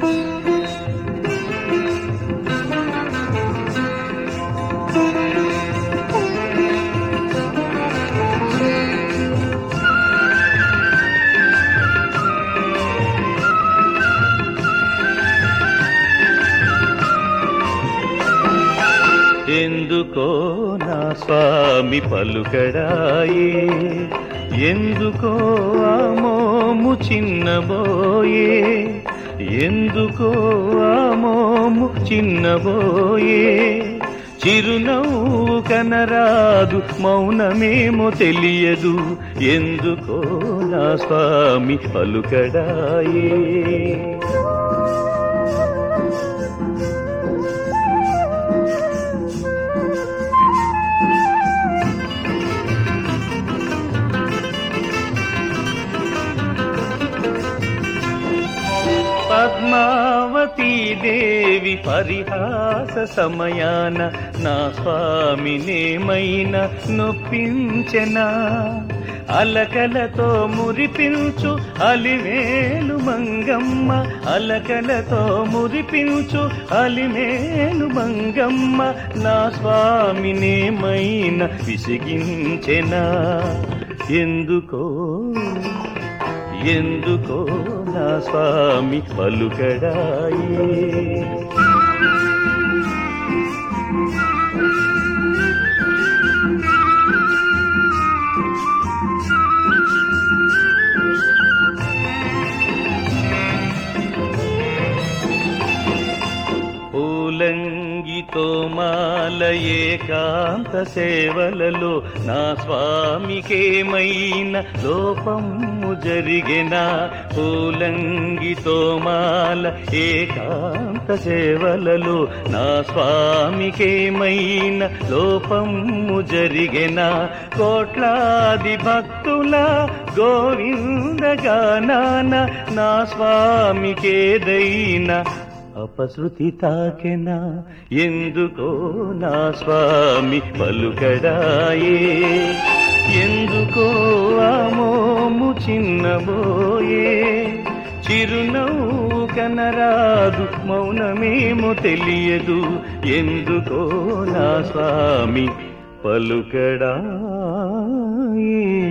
ఎందుకో నా స్వామి పలుకడాయే ఎందుకో ఆ మోము చిన్నబోయే ఎందుకో ఆ మోము చిన్నబోయే చిరునవ్వు కనరాదు మౌనమేమో తెలియదు ఎందుకో నా స్వామి పలుకడాయే పద్మావతీ దేవి పరిహాస సమయాన నా స్వామినేమైనా నొప్పించెనా అలకలతో మురిపించు అలివేలు మంగమ్మ అలకలతో మురిపించు అలిమేలు మంగమ్మ నా స్వామినేమైనా విసిగించెనా ఎందుకో ఎందుకో నా స్వామి పలుకడాయే పూలంగితో మాల ఏకాంత సేవలలో నా స్వామికేమైన లోపము జరిగిన పూలంగితో మాల ఏకాంత సేవలలో నా స్వామికేమైన లోపము జరిగిన కోట్లాది భక్తుల గోవిందగానాన నా స్వామికేదైనా అపశృతి తాకెనా ఎందుకో నా స్వామి పలుకడాయే ఎందుకో ఆమోము చిన్నబోయే చిరునవ్వు కనరాదు మౌనమేమో తెలియదు ఎందుకో నా స్వామి పలుకడాయే